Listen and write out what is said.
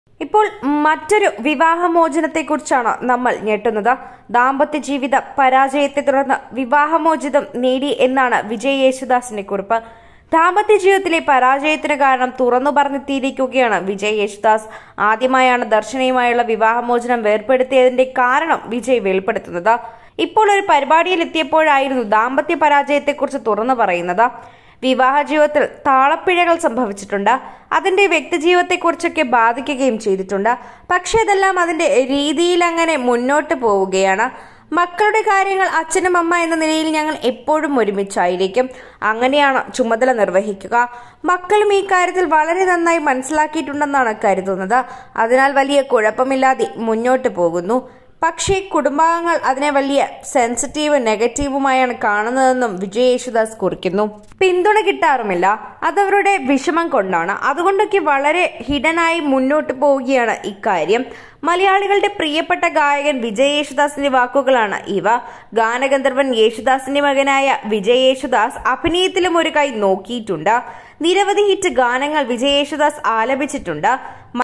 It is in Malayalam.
ഇപ്പോൾ മറ്റൊരു വിവാഹമോചനത്തെക്കുറിച്ചാണ് നമ്മൾ ഞെട്ടുന്നത് ദാമ്പത്യ ജീവിത പരാജയത്തെ തുടർന്ന് വിവാഹമോചിതം നേടി എന്നാണ് വിജയ് യേശുദാസിന്റെ കുറിപ്പ് ദാമ്പത്യ ജീവിതത്തിലെ പരാജയത്തിന് കാരണം തുറന്നു പറഞ്ഞെത്തിയിരിക്കുകയാണ് വിജയ് യേശുദാസ് ആദ്യമായാണ് ദർശനയുമായുള്ള വിവാഹമോചനം വേർപ്പെടുത്തിയതിന്റെ കാരണം വിജയ് വെളിപ്പെടുത്തുന്നത് ഇപ്പോൾ ഒരു പരിപാടിയിൽ എത്തിയപ്പോഴായിരുന്നു ദാമ്പത്യ പരാജയത്തെക്കുറിച്ച് തുറന്നു പറയുന്നത് വിവാഹ ജീവിതത്തിൽ താളപ്പിഴകൾ സംഭവിച്ചിട്ടുണ്ട് അതിന്റെ വ്യക്തിജീവിതത്തെക്കുറിച്ചൊക്കെ ബാധിക്കുകയും ചെയ്തിട്ടുണ്ട് പക്ഷേ ഇതെല്ലാം അതിന്റെ രീതിയിൽ അങ്ങനെ മുന്നോട്ട് പോവുകയാണ് മക്കളുടെ കാര്യങ്ങൾ അച്ഛനും അമ്മ എന്ന നിലയിൽ ഞങ്ങൾ എപ്പോഴും ഒരുമിച്ചായിരിക്കും അങ്ങനെയാണ് ചുമതല നിർവഹിക്കുക മക്കളും ഈ കാര്യത്തിൽ വളരെ നന്നായി മനസ്സിലാക്കിയിട്ടുണ്ടെന്നാണ് കരുതുന്നത് അതിനാൽ വലിയ കുഴപ്പമില്ലാതെ മുന്നോട്ട് പോകുന്നു പക്ഷേ കുടുംബാംഗങ്ങൾ അതിനെ വലിയ സെൻസിറ്റീവ് നെഗറ്റീവുമായാണ് കാണുന്നതെന്നും വിജയ് യേശുദാസ് കുറിക്കുന്നു പിന്തുണ കിട്ടാറുമില്ല അതവരുടെ വിഷമം കൊണ്ടാണ് അതുകൊണ്ടൊക്കെ വളരെ ഹിഡനായി മുന്നോട്ട് പോവുകയാണ് ഇക്കാര്യം മലയാളികളുടെ പ്രിയപ്പെട്ട ഗായകൻ വിജയ് യേശുദാസിന്റെ വാക്കുകളാണ് ഇവ ഗാനഗന്ധർവൻ യേശുദാസിന്റെ മകനായ വിജയ് യേശുദാസ് അഭിനയത്തിലും ഒരു കൈ നോക്കിയിട്ടുണ്ട് നിരവധി ഹിറ്റ് ഗാനങ്ങൾ വിജയ് യേശുദാസ് ആലപിച്ചിട്ടുണ്ട്